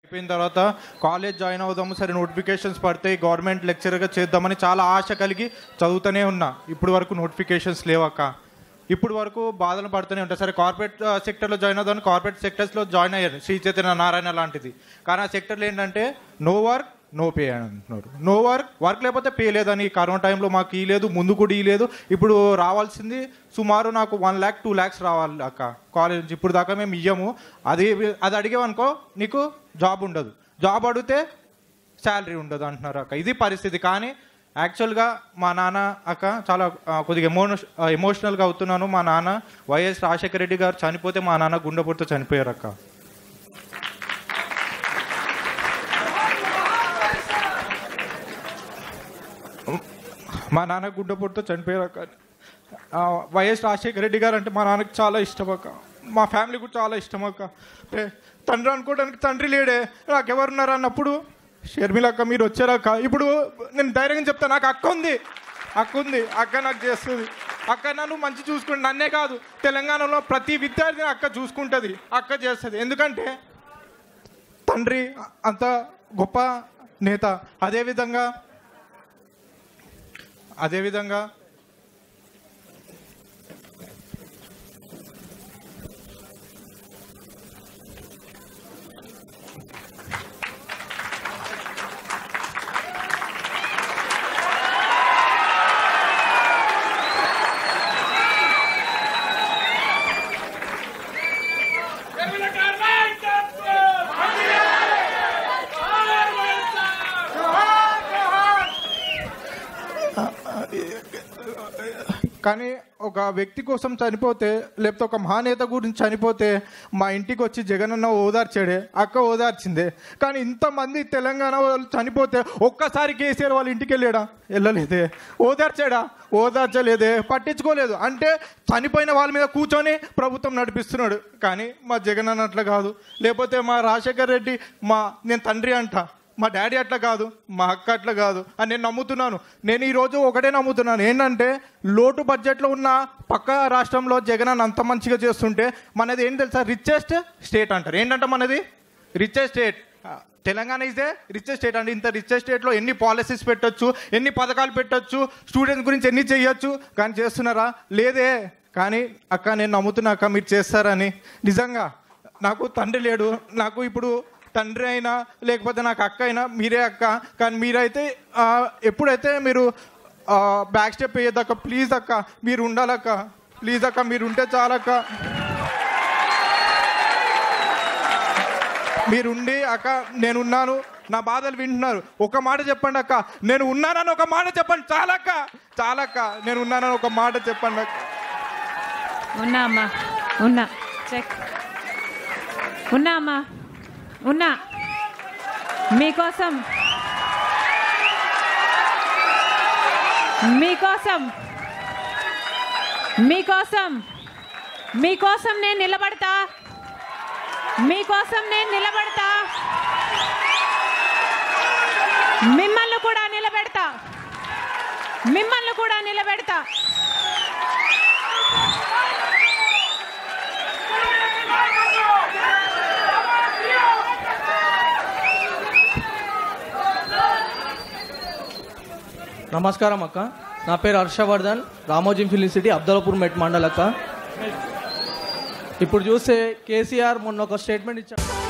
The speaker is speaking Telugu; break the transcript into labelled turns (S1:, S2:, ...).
S1: అయిపోయిన తర్వాత కాలేజ్ జాయిన్ అవుదాము సరే నోటిఫికేషన్స్ పడితే గవర్నమెంట్ లెక్చరర్గా చేద్దామని చాలా ఆశ కలిగి చదువుతూనే ఉన్నా ఇప్పుడు వరకు నోటిఫికేషన్స్ లేవక్క ఇప్పుడు వరకు బాధలు పడుతూనే ఉంటాయి సరే కార్పొరేట్ సెక్టర్లో జాయిన్ అవుదామని కార్పొరేట్ సెక్టర్స్లో జాయిన్ అయ్యారు శ్రీ చైతన్య నారాయణ లాంటిది కానీ ఆ సెక్టర్లో ఏంటంటే నో వర్క్ నో పే అని అంటున్నారు నో వర్క్ వర్క్ లేకపోతే పే లేదని కరోనా టైంలో మాకు ఈ లేదు ముందు కూడా ఈ లేదు ఇప్పుడు రావాల్సింది సుమారు నాకు వన్ ల్యాక్ టూ ల్యాక్స్ రావాలి అక్క కాలేజ్ నుంచి ఇప్పుడు దాకా మేము ఇయ్యము అది అది అడిగామనుకో నీకు జాబ్ ఉండదు జాబ్ అడిగితే శాలరీ ఉండదు అంటున్నారు అక్క ఇది పరిస్థితి కానీ యాక్చువల్గా మా నాన్న అక్క చాలా ఆ, కొద్దిగా ఎమోన ఎమోషనల్గా అవుతున్నాను మా నాన్న వైఎస్ రాజశేఖర రెడ్డి గారు చనిపోతే మా నాన్న గుండెపోటుతో చనిపోయారు అక్క మా నాన్న గుండెపోటుతో చనిపోయారు అక్క ఆ, వైఎస్ రాజశేఖర రెడ్డి గారు అంటే మా నాన్నకి చాలా ఇష్టం అక్క మా ఫ్యామిలీ కూడా చాలా ఇష్టం అక్క ఏ, తండ్రి అనుకోవడానికి తండ్రి లేడే నాకెవరున్నారు అన్నప్పుడు షర్మిల అక్క మీరు వచ్చారక్క ఇప్పుడు నేను ధైర్యంగా చెప్తాను నాకు అక్క ఉంది అక్క ఉంది అక్క నాకు చేస్తుంది అక్క నన్ను మంచి చూసుకుంటుంది నన్నే కాదు తెలంగాణలో ప్రతి విద్యార్థిని అక్క చూసుకుంటుంది అక్క చేస్తుంది ఎందుకంటే తండ్రి అంత గొప్ప నేత అదేవిధంగా అదేవిధంగా కానీ ఒక వ్యక్తి కోసం చనిపోతే లేకపోతే ఒక మహానేత గురించి చనిపోతే మా ఇంటికి వచ్చి జగనన్న ఓదార్చాడే అక్క ఓదార్చిందే కానీ ఇంతమంది తెలంగాణ వాళ్ళు చనిపోతే ఒక్కసారి కేసీఆర్ వాళ్ళ ఇంటికి వెళ్ళాడా వెళ్ళలేదే ఓదార్చాడా ఓదార్చలేదే పట్టించుకోలేదు అంటే చనిపోయిన వాళ్ళ మీద కూర్చొని ప్రభుత్వం నడిపిస్తున్నాడు కానీ మా జగనన్న అట్లా కాదు లేకపోతే మా రాజశేఖర్ రెడ్డి మా నేను తండ్రి అంట మా డాడీ అట్లా కాదు మా అక్క అట్లా కాదు అని నేను నమ్ముతున్నాను నేను ఈరోజు ఒకటే నమ్ముతున్నాను ఏంటంటే లోటు బడ్జెట్లో ఉన్న పక్క రాష్ట్రంలో జగన్ అన్న అంత మంచిగా చేస్తుంటే మనది ఏంటి తెలుసా రిచెస్ట్ స్టేట్ అంటారు ఏంటంటే మనది richest state Telangana is a richest state అండి ఇంత రిచెస్ట్ స్టేట్లో ఎన్ని పాలసీస్ పెట్టొచ్చు ఎన్ని పథకాలు పెట్టొచ్చు స్టూడెంట్స్ గురించి ఎన్ని చేయొచ్చు కానీ చేస్తున్నారా లేదే కానీ అక్క నేను నమ్ముతున్నా అక్క మీరు చేస్తారని నిజంగా నాకు తండ్రి లేడు నాకు ఇప్పుడు తండ్రి అయినా లేకపోతే నాకు అక్క అయినా మీరే అక్క కానీ మీరైతే ఆ, ఎప్పుడైతే మీరు బ్యాక్ స్టెప్ వేయద్దక్క ప్లీజ్ అక్క మీరు ఉండాలక్క ప్లీజ్ అక్క మీరు ఉంటే చాలక్క మీరుండి అక్క నేనున్నాను నా బాధలు వింటున్నారు ఒక మాట చెప్పండి అక్క నేను ఉన్నానని ఒక మాట చెప్పండి చాలక్క చాలక్క నేను ఉన్నానని ఒక మాట చెప్పండి అక్క
S2: ఉన్నా అమ్మా ఉన్నా చెక్ ఉన్నా అమ్మా ఉన్నా మీకోసం మీకోసం మీకోసం మీకోసం నేను నిలబడతా మీకోసం నేను నిలబడతా మిమ్మల్ని కూడా నిలబెడతా మిమ్మల్ని కూడా నిలబెడతా
S3: నమస్కారం అక్క నా పేరు Harshavardhan Ramoji film city Abdullapurmet mandal అక్క ఇప్పుడు చూస్తే కేసీఆర్ మొన్న ఒక స్టేట్మెంట్ ఇచ్చాడు